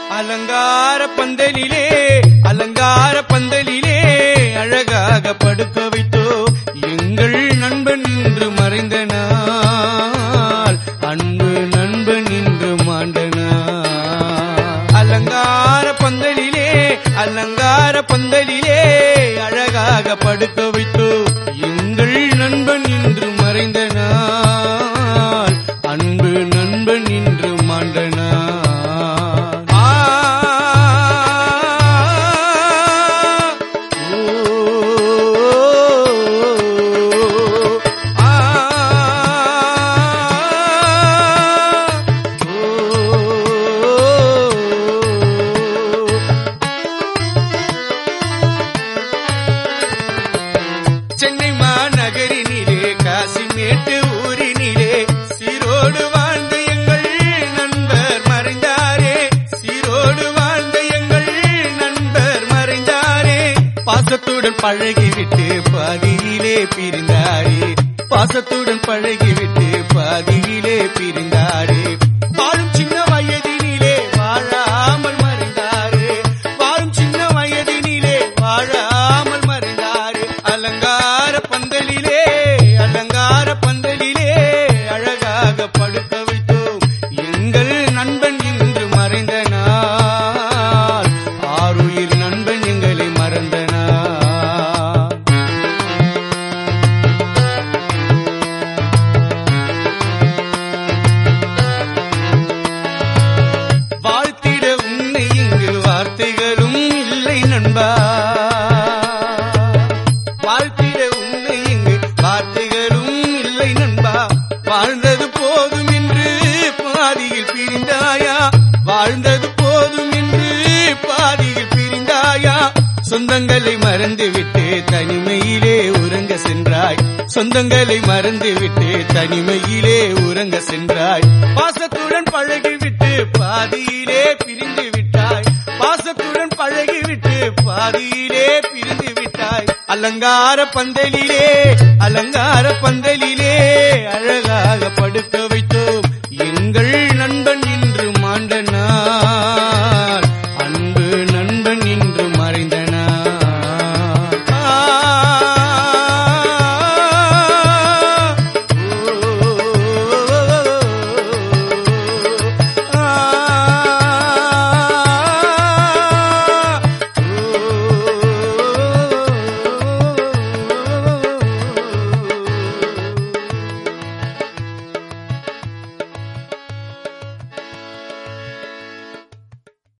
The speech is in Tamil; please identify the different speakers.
Speaker 1: அலங்கார பந்தலிலே அலங்கார பந்தலிலே அழகாக படுக்க வைத்தோ எங்கள் நண்பன் இன்று மறைந்த நாள் அன்பு நண்பன் இன்று மாண்ட நாள் அலங்கார பந்தலிலே அலங்கார பந்தலிலே அழகாக படுக்க வைத்தோ எங்கள் நண்பன் இன்று மறைந்த நாள் அன்பு நண்பன் இன்று மாண்ட நாள் ஆ, ஓ, ஆ, ஓ. சென்னை மாநகரினிலே காசிமேட்டு ஊரினிலே சீரோடு வாழ்ந்த எங்கள் நண்பர் மறைந்தாரே சீரோடு வாழ்ந்த எங்கள் நண்பர் மறைந்தாரே பாசத்துடன் பழகிவிட்டு பாதியிலே பிரிந்தாரே பாசத்துடன் பழகிவிட்டு பாதியிலே பிரிந்தாரே வாழும் சின்ன வயதினிலே வாழாமல் மறைந்தாரே வாழும் சின்ன வயதினிலே வாழாமல் மறைந்தாரே அலங்கார பந்தலிலே அலங்கார பந்தலிலே அழகாக படுக்க வைத்தோம் எங்கள் நண்பன் இன்று மறைந்த நாள் ஆறுயிர் நண்பன் எங்களை மறந்த நாள் வாழ்த்திட உன்னை இங்கு வார்த்தைகளும் இல்லை நண்பா வாழ்த்திட உன்னை இங்கு வார்த்தைகளும் இல்லை நண்பா வாழ்ந்தது போதும் என்று பாதியில் பிரிந்தாயா வாழ்ந்தது போதும் என்று பாதியில் பிரிந்தாயா சொந்தங்களை மறந்துவிட்டு தனிமையிலே உறங்க சென்றாய் சொந்தங்களை மறந்துவிட்டு தனிமையிலே உறங்க சென்றாய் பாசத்துடன் பழகிவிட்டு பாதியிலே பிரிந்து விட்டாய் பாசத்துடன் பழகிவிட்டு பாதியிலே பிரிந்து விட்டாய் அலங்கார பந்தலிலே அலங்கார பந்தலிலே அழகாக படுக்க